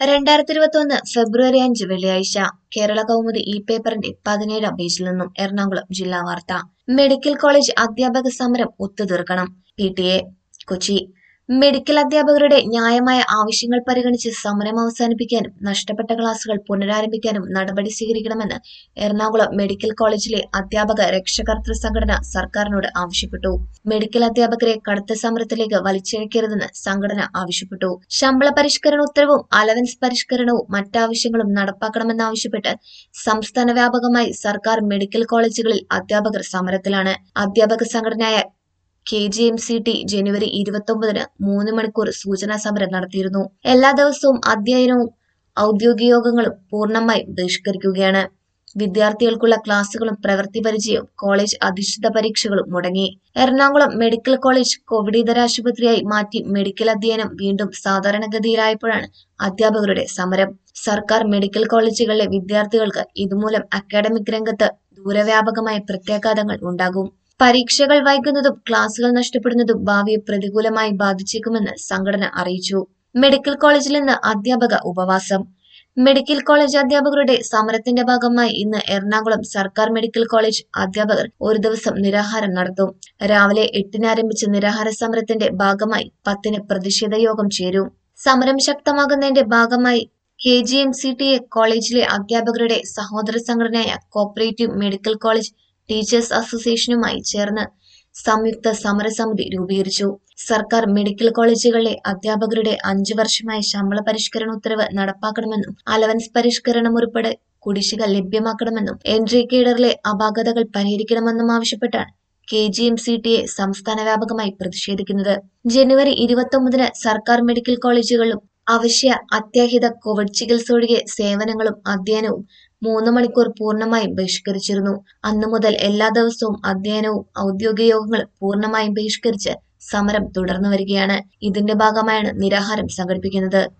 രണ്ടായിരത്തി ഇരുപത്തി ഒന്ന് ഫെബ്രുവരി അഞ്ച് വെള്ളിയാഴ്ച കേരള കൗമുദി ഈ പേപ്പറിന്റെ പതിനേഴാം പേജിൽ നിന്നും എറണാകുളം ജില്ലാ വാർത്ത മെഡിക്കൽ കോളേജ് അധ്യാപക സമരം ഒത്തുതീർക്കണം P T A Kochi medical അധ്യാപകരുടെ ന്യായമായ ആവശ്യങ്ങൾ പരിഗണിച്ച് സമരം അവസാനിപ്പിക്കാനും നഷ്ടപ്പെട്ട ക്ലാസുകൾ പുനരാരംഭിക്കാനും നടപടി സ്വീകരിക്കണമെന്ന് എറണാകുളം മെഡിക്കൽ കോളേജിലെ അധ്യാപക രക്ഷകർതൃ സംഘടന സർക്കാരിനോട് ആവശ്യപ്പെട്ടു മെഡിക്കൽ അധ്യാപകരെ കടുത്ത സമരത്തിലേക്ക് വലിച്ചിഴക്കരുതെന്ന് സംഘടന ആവശ്യപ്പെട്ടു ശമ്പള പരിഷ്കരണ ഉത്തരവും അലവൻസ് പരിഷ്കരണവും മറ്റാവശ്യങ്ങളും നടപ്പാക്കണമെന്നാവശ്യപ്പെട്ട് സംസ്ഥാന വ്യാപകമായി സർക്കാർ മെഡിക്കൽ കോളേജുകളിൽ അധ്യാപകർ സമരത്തിലാണ് അധ്യാപക സംഘടനയായ K G M C T ജനുവരി ഇരുപത്തൊമ്പതിന് മൂന്ന് മണിക്കൂർ സൂചനാ സമരം നടത്തിയിരുന്നു എല്ലാ ദിവസവും അധ്യയനവും ഔദ്യോഗിക യോഗങ്ങളും പൂർണ്ണമായി ബഹിഷ്കരിക്കുകയാണ് വിദ്യാർത്ഥികൾക്കുള്ള ക്ലാസുകളും പ്രവൃത്തി പരിചയവും കോളേജ് അധിഷ്ഠിത പരീക്ഷകളും മുടങ്ങി എറണാകുളം മെഡിക്കൽ കോളേജ് കോവിഡ് ഇതര ആശുപത്രിയായി മാറ്റി മെഡിക്കൽ അധ്യയനം വീണ്ടും സാധാരണഗതിയിലായപ്പോഴാണ് അധ്യാപകരുടെ സമരം സർക്കാർ മെഡിക്കൽ കോളേജുകളിലെ വിദ്യാർത്ഥികൾക്ക് ഇതുമൂലം അക്കാഡമിക് രംഗത്ത് ദൂരവ്യാപകമായ പ്രത്യാഘാതങ്ങൾ ഉണ്ടാകും പരീക്ഷകൾ വൈകുന്നതും ക്ലാസുകൾ നഷ്ടപ്പെടുന്നതും ഭാവിയെ പ്രതികൂലമായി ബാധിച്ചേക്കുമെന്ന് സംഘടന അറിയിച്ചു മെഡിക്കൽ കോളേജിൽ നിന്ന് അധ്യാപക ഉപവാസം മെഡിക്കൽ കോളേജ് അധ്യാപകരുടെ സമരത്തിന്റെ ഭാഗമായി ഇന്ന് എറണാകുളം സർക്കാർ മെഡിക്കൽ കോളേജ് അധ്യാപകർ ഒരു ദിവസം നിരാഹാരം നടത്തും രാവിലെ എട്ടിന് ആരംഭിച്ച നിരാഹാര സമരത്തിന്റെ ഭാഗമായി പത്തിന് പ്രതിഷേധ യോഗം ചേരും സമരം ശക്തമാകുന്നതിന്റെ ഭാഗമായി K G M C T A കോളേജിലെ അധ്യാപകരുടെ സഹോദര സംഘടനയായ കോപ്പറേറ്റീവ് മെഡിക്കൽ കോളേജ് ടീച്ചേഴ്സ് അസോസിയേഷനുമായി ചേർന്ന് സംയുക്ത സമരസമിതി രൂപീകരിച്ചു സർക്കാർ മെഡിക്കൽ കോളേജുകളിലെ അധ്യാപകരുടെ അഞ്ചു വർഷമായ ശമ്പള പരിഷ്കരണ ഉത്തരവ് നടപ്പാക്കണമെന്നും അലവൻസ് പരിഷ്കരണം ഉൾപ്പെടെ കുടിശ്ശിക ലഭ്യമാക്കണമെന്നും എൻട്രി കേഡറിലെ അപാകതകൾ പരിഹരിക്കണമെന്നും ആവശ്യപ്പെട്ടാണ് K G M C T A സംസ്ഥാന വ്യാപകമായി പ്രതിഷേധിക്കുന്നത് ജനുവരി ഇരുപത്തൊമ്പതിന് സർക്കാർ മെഡിക്കൽ കോളേജുകളിലും അവശ്യ അത്യാഹിത കോവിഡ് ചികിത്സ ഒഴികെ സേവനങ്ങളും അധ്യയനവും മൂന്ന് മണിക്കൂർ പൂർണ്ണമായും ബഹിഷ്കരിച്ചിരുന്നു അന്നു മുതൽ എല്ലാ ദിവസവും അധ്യയനവും ഔദ്യോഗിക യോഗങ്ങളും പൂർണ്ണമായും ബഹിഷ്കരിച്ച് സമരം തുടർന്നു വരികയാണ് ഇതിന്റെ ഭാഗമായാണ് നിരാഹാരം സംഘടിപ്പിക്കുന്നത്